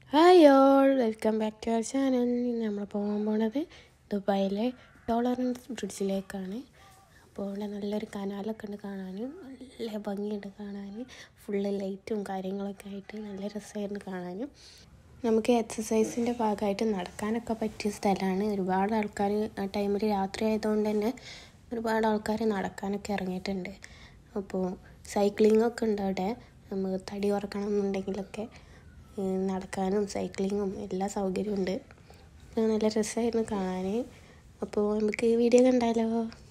hi all welcome back to our channel നമ്മൾ പോകാൻ പോണത് ദുബായിലെ ടോളറൻസ് ബ്രിഡ്ജിലേക്കാണ് അപ്പോൾ ഇവിടെ നല്ലൊരു കനാലൊക്കെ ഉണ്ട് കാണാൻ നല്ല ഭംഗിയുണ്ട് കാണാൻ ഫുള്ള് ലൈറ്റും കാര്യങ്ങളൊക്കെ ആയിട്ട് നല്ല രസമായിരുന്നു കാണാനും നമുക്ക് എക്സസൈസിൻ്റെ ഭാഗമായിട്ട് നടക്കാനൊക്കെ പറ്റിയ സ്ഥലമാണ് ഒരുപാട് ആൾക്കാർ ആ ടൈമിൽ രാത്രി ആയതുകൊണ്ട് തന്നെ ഒരുപാട് ആൾക്കാർ നടക്കാനൊക്കെ ഇറങ്ങിയിട്ടുണ്ട് അപ്പോൾ സൈക്ലിംഗ് ഒക്കെ ഉണ്ട് അവിടെ നമുക്ക് തടി കുറക്കണം എന്നുണ്ടെങ്കിലൊക്കെ ഏഹ് നടക്കാനും സൈക്ലിങ്ങും എല്ലാ സൗകര്യവും ഉണ്ട് നല്ല രസമായിരുന്നു കാണാൻ അപ്പോൾ നമുക്ക് വീഡിയോ കണ്ടാലോ